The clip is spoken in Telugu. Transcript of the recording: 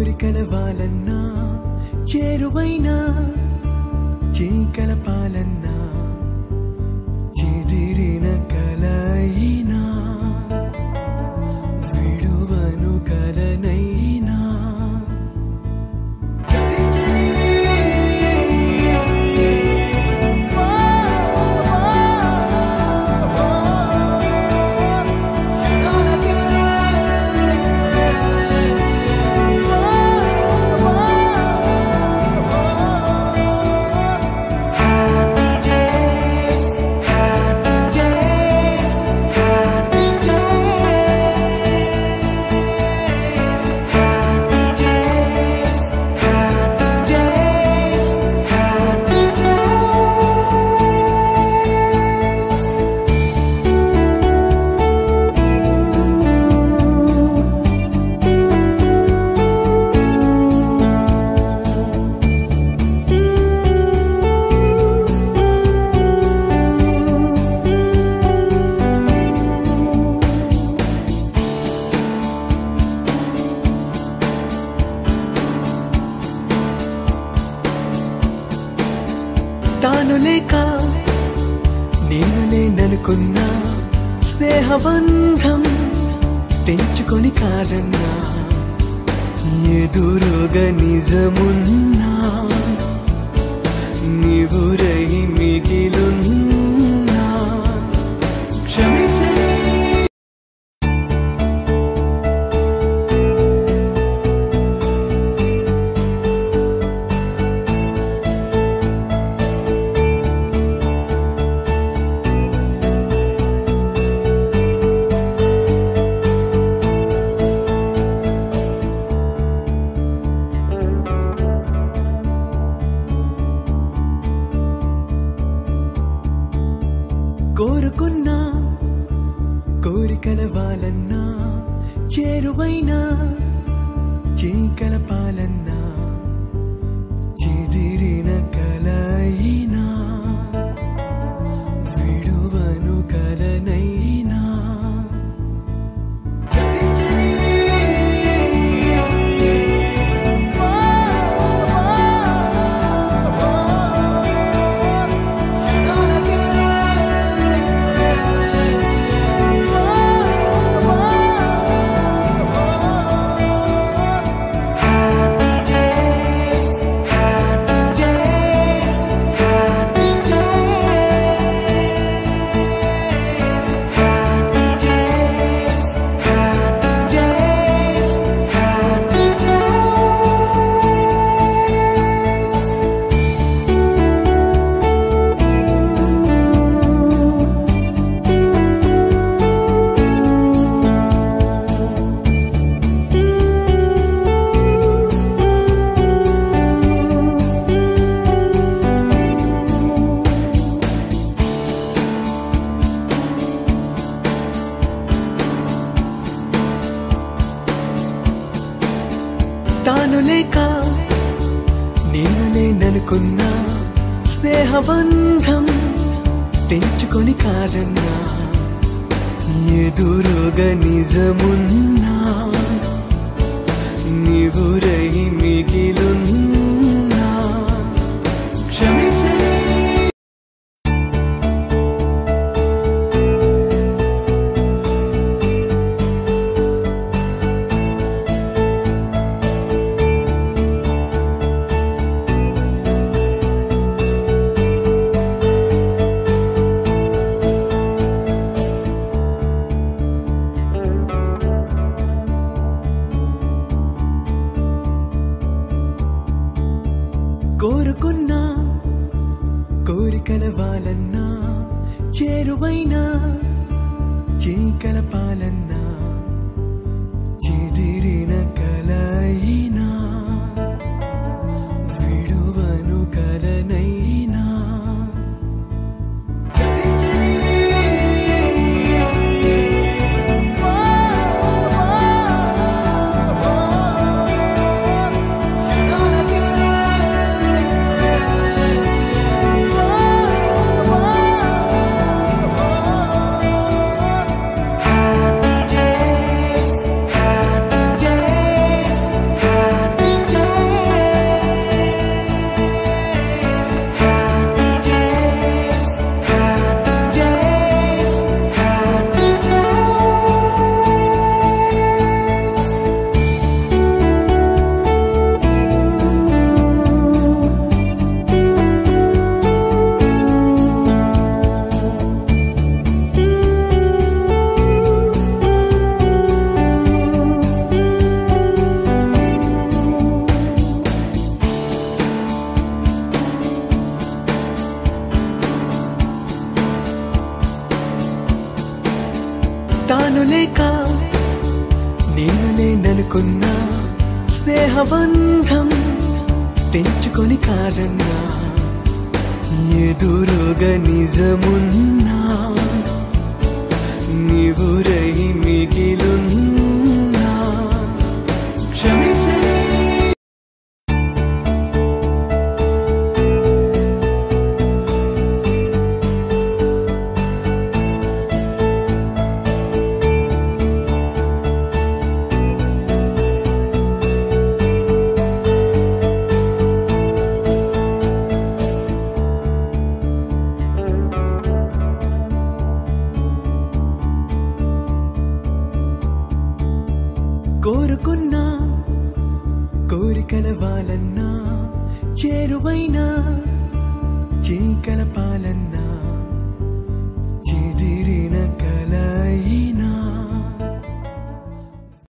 కోరికల వాళ్ళన్నా చేరువైనా చీకలపాలన్నా చెదిరిన కలయినా విడువను కలనైనా చదించని తాను లేక నేను లేననుకున్నా స్నేహబంధం తెంచుకొని కాదన్నా ఎదురుగా నిజమున్నా నీవురై మిగిలున్నా క్షమించని కోరుకున్నా కోరికల వాళ్ళన్నా చేరువైనా చీకల పాలన్నా చెదిరిన కలయినా విడువను కలనైనా చదించని తాను లేక నేను లేననుకున్నా స్నేహబంధం తెంచుకొని కాదన్నా ఎదురుగా నిజమున్నా నీవురై మిగిలున్నా క్షమించని కోరుకున్నా కోరికల వాళ్ళన్నా చేరువైనా చీకల పాలన్నా చెదిరిన కలయినా విడువను కలనైనా చదించని Happy days, happy days, happy స్నేహబంధం తెంచుకొని కాదన్నా ఎదురుగా నిజమున్నా నీవురై మిగిలున్నా క్షమించని కోరుకున్నా కోరికల వాళ్ళన్నా చేరువైనా చీకల పాలన్నా